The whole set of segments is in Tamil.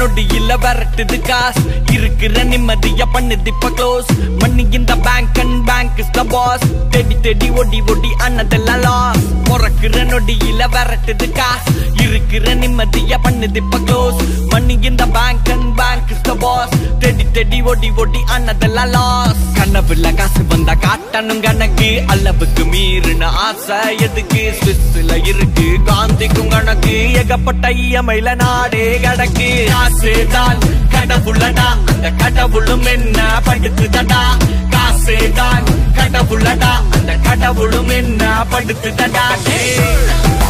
நொடியில விரட்டுது காசு இருக்கிற நிம்மதிய பண்ணுது இப்ப க்ளோஸ் மணி இந்த bank and bank is the boss தேடி தேடி ஒடி ஒடி அண்ணதெல்லாம் லாஸ் பிறக்கிற நொடியில விரட்டுது காசு இருக்கிற நிம்மதிய பண்ணுது இப்ப க்ளோஸ் மணி இந்த bank and bank is the boss தேடி தேடி ஒடி ஒடி அண்ணதெல்லாம் லாஸ் கனவுல காசு வந்தா காட்டணும் கணக்கு அளவுக்கு மீறின ஆசை எதுக்கு சுவிஸ்ல இருக்கு காந்திக்கும் கணக்கு ஏகப்பட்ட இயமையில நாடே கிடக்கு காசு தான் கடவுளடா அந்த கடவுளும் என்ன படுத்துதடா காசு தான் கடவுளடா அந்த கடவுளும் என்ன படுத்துதடா டேய்.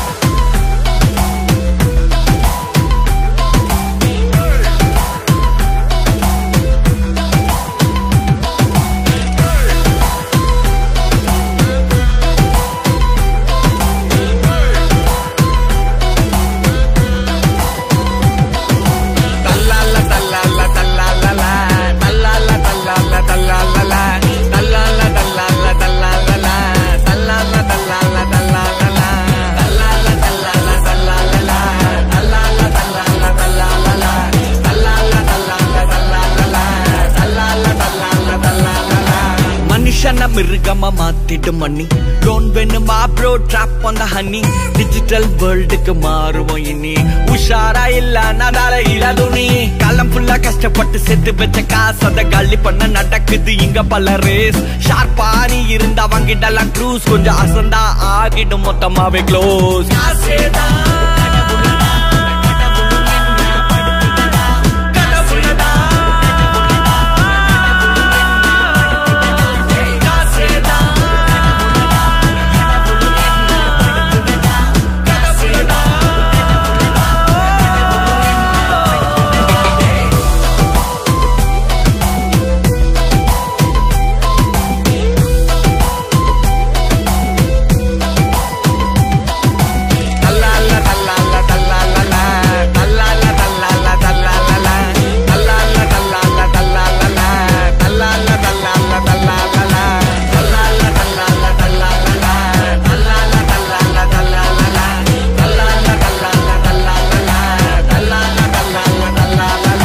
தல்லால தல்லால தல்லாலல தல்லால தல்லால தல்லாலல தல்லால தல்லால தல்லாலல தல்லால தல்லால தல்லாலல தல்லால தல்லால தல்லாலல தல்லால தல்லால தல்லாலல தல்லால தல்லால தல்லாலல தல்லால தல்லால தல்லாலல மனுஷன மிருகமா மாத்திடும் மணி லோன் வேணுமா ப்ரோ ட்ராப் அந்த ஹனி டிஜிட்டல் வேர்ல்டுக்கு மாறுவோம் இனி உஷாரா இல்ல நடால இளதுணி காலம் ஃபுல்லா கஷ்டப்பட்டு சேர்த்து வச்ச காசு அத காலி பண்ண நடக்குது இங்க பல ரேஸ் ஷார்ப்பா நீ இருந்தா வாங்கிடலாம் க்ரூஸ் கொஞ்சம் அசந்தா ஆகிடும் மொத்தமாவே க்ளோஸ் தல்லால தல்லால தல்லாலல தல்லால தல்லால தல்லாலல தல்லால தல்லால தல்லாலல தல்லால தல்லால தல்லாலல தல்லால தல்லால தல்லாலல தல்லால தல்லால தல்லாலல தல்லால தல்லால தல்லாலல தல்லால தல்லால தல்லாலல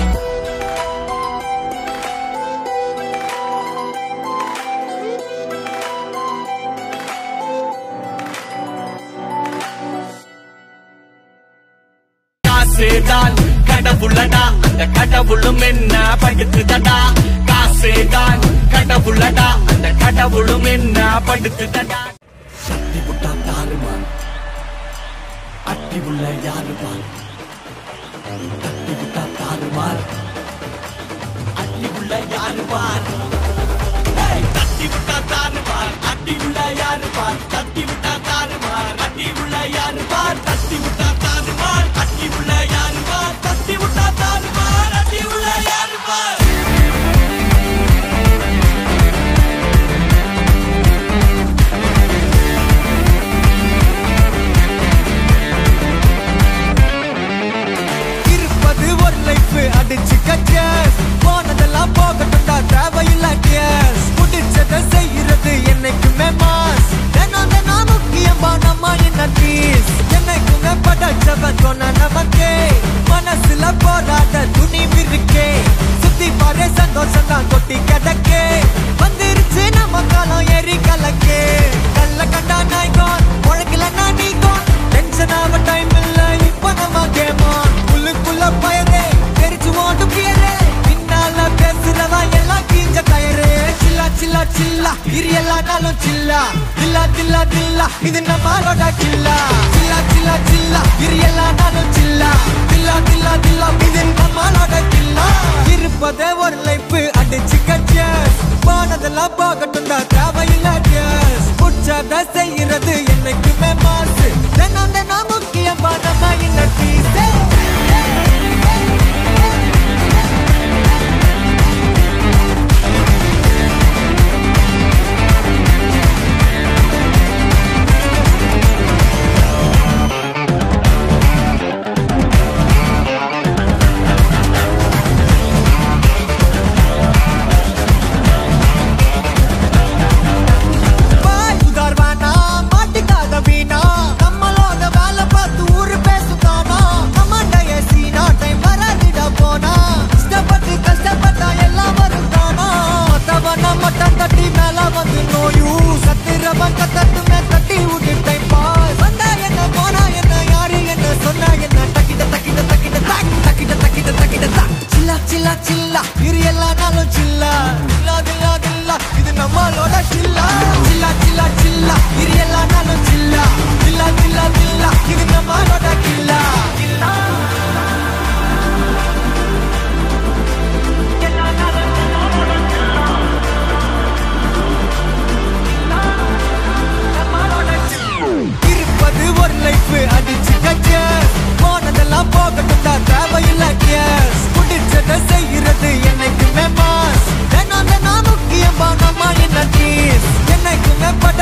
காசேதான் கடவுளடா அந்த கடவுளும் என்ன படுத்துதடா காசேதான் கடவுளடா அந்த கடவுளும் என்ன படுத்துதடா சக்தி புட்டா தாருமா அட்டி உள்ள யாருமா தட்டி விட்டா தாருமார் அட்டி உள்ள யாருமார் ஏய், தட்டி விட்டா தாருமார் அட்டி உள்ள யாருமார் தட்டி விட்டா தாருமார் அட்டி உள்ள யாருமார் தட்டி விட்டா தாருமார் அட்டி உள்ள யாருமார் தட்டி விட்டா தாருமார் அட்டி உள்ள யாருமார் இருப்பது ஒரு லைஃப் அடிச்சு கச்சஸ் போனதெல்லாம் போகட்டும்டா தேவையில்ல கேஸ் முடிச்சதை செய்யறது என்னைக்குமே மாஸ் தினம் தினம் முக்கியமா நம்ம என்ன பீஸ் என்னைக்குமே படைச்சவன் சொன்ன நமக்கே மனசுல போராட துணிவு இருக்கே சுத்தி பாரு சந்தோஷம் தான் கொட்டி கிடக்கே வந்துருச்சு நம்ம காலம் ஏறி கலக்கே கல்ல கண்டா நாய்கான் உழைக்கல நான் நீகான் டென்ஷன் ஆக டைம் இல்ல இப்ப நம்ம கேம் ஆன் உள்ளுக்குள்ள பயரே தெரிச்சு ஓட்டு பியரே பின்னால பேசுறவா எல்லாம் கீஞ்ச டயரே சில்லா சில்லா சில்லா இரு எல்லா நாளும் சில்லா தில்லா தில்லா தில்லா இது நம்மளோட கில்லா சில்லா சில்லா சில்லா இரு எல்லா நாளும் சில்லா தில்லா தில்லா தில்லா இது நம்மளோட கில்லா இருப்பதே ஒரு லைஃப் அடிச்சு கச்சஸ் போனதெல்லாம் போகட்டும் தான் தேவையில்ல கேஸ் உற்சாக செய்யறது என்னைக்குமே மாசு தினம் தினம் முக்கியமா நம்ம இந்த பீஸே பாய் உதார்வானா மாட்டிக்காத வீணா நம்மளோட வேலை பார்த்து ஊரு பேசுதானா நம்ம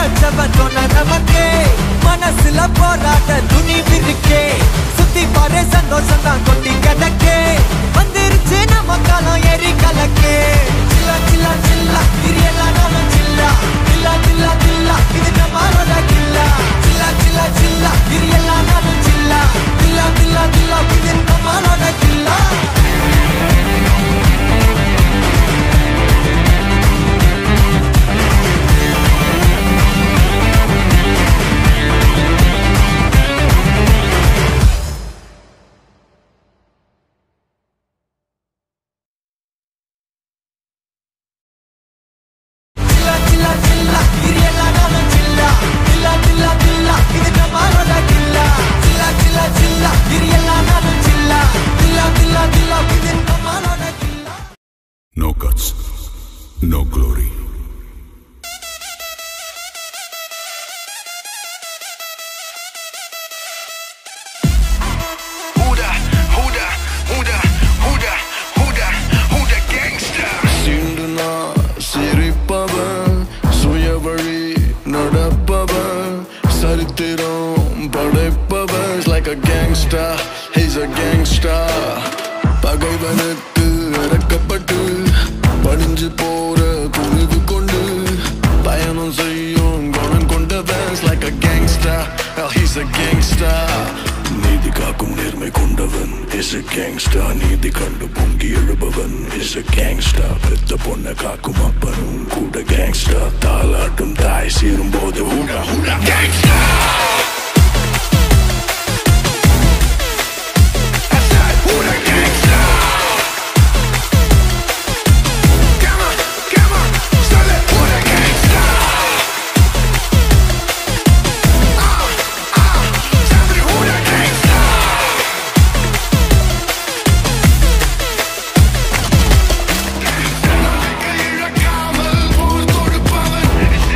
வச்சவன் சொன்ன நமக்கே மனசுல போராட்ட துணிவு இருக்கே சுத்தி பாரு சந்தோஷம் தான் கொட்டி கிடக்கே வந்துருச்சு நம்ம காலம் ஏறி கலக்கே சில்லா சில்லா சில்லா இது எல்லாரும் சில்லா சில்லா சில்லா சில்லா இது நம்மளோட கில்லா சில்லா சில்லா சில்லா இது எல்லாரும் சில்லா சில்லா சில்லா சில்லா இது நம்மளோட கில்லா சில்லா சில்லா சில்லா இது எல்லாரும் சில்லா சில்லா சில்லா சில்லா இது நம்மளோட கில்லா சில்லா சில்லா சில்லா இது எல்லாரும் சில்லா சில்லா சில்லா சில்லா இது நம்மளோட கில்லா No guts, no glory. Huda, Huda, Huda, Huda, Huda, Huda gangster. சிந்துனா சிரிப்பவன் சுயவழி நடப்பவன் சரித்திரம் படைப்பவன் He's like a gangster, he's a gangster பகைவனுக்கு இறக்கப்பட்டு பணிஞ்சு போற துணிவு கொண்டு பயணம் செய்யும் குணம் கொண்டவன் He's like a gangster, hell he's a gangster நீதி காக்கும் நேர்மை கொண்டவன் இஸ் a gangster நீதி கண்டு பொங்கி எழுபவன் இஸ் a gangster பெத்த பொண்ண காக்கும் அப்பனும் கூட gangster தாலாட்டும் தாய் சீரும் போது Hooda Hooda gangster That's that Hooda gangster Come on, come on, start it Hooda gangster Ah, ah, start it Hooda gangster இழக்காமல் போர் தொடுப்பவன்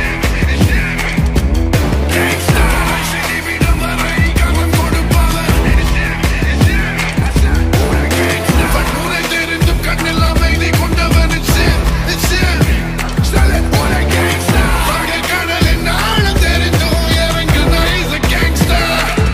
Gangsta, நிமிடம் வரை கவனம் கொடுப்பவன் வன்முறை தெரிந்தும் கண்ணில் அமைதி கொண்டவன் It's him, it's him. Style what a gangster. பகல் கடலின் ஆழம் தெரிந்தும் இறங்குன He's a gangster.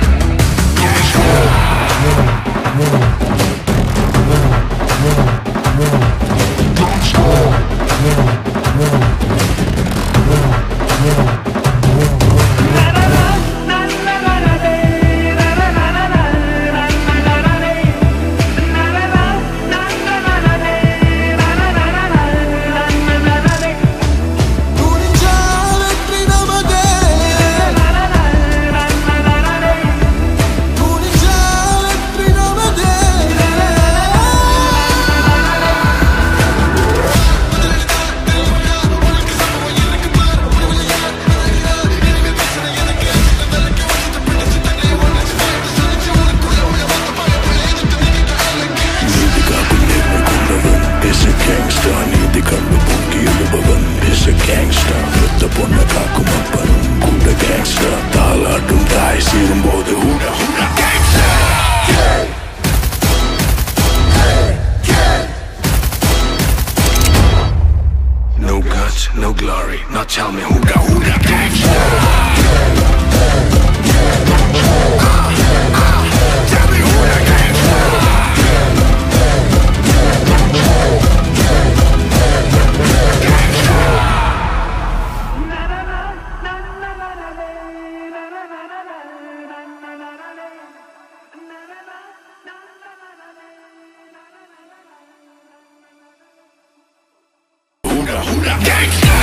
துணிஞ்சா வெற்றி நமதே துணிஞ்சா வெற்றி நமதே நீதி காக்கும் நேர்மை கொண்டவன் இஸ் a gangster நீதி கண்டு பொங்கி எழுபவன் இஸ் a gangster பெத்த பொண்ண காக்கும் அப்பனும் கூட gangster தாலாட்டும் தாய் சீரும் போது Hooda Hooda gangster No guts, no glory. Now tell me who got who got gangster? Ah, ah, tell me who got gangster? Who got who got gangster?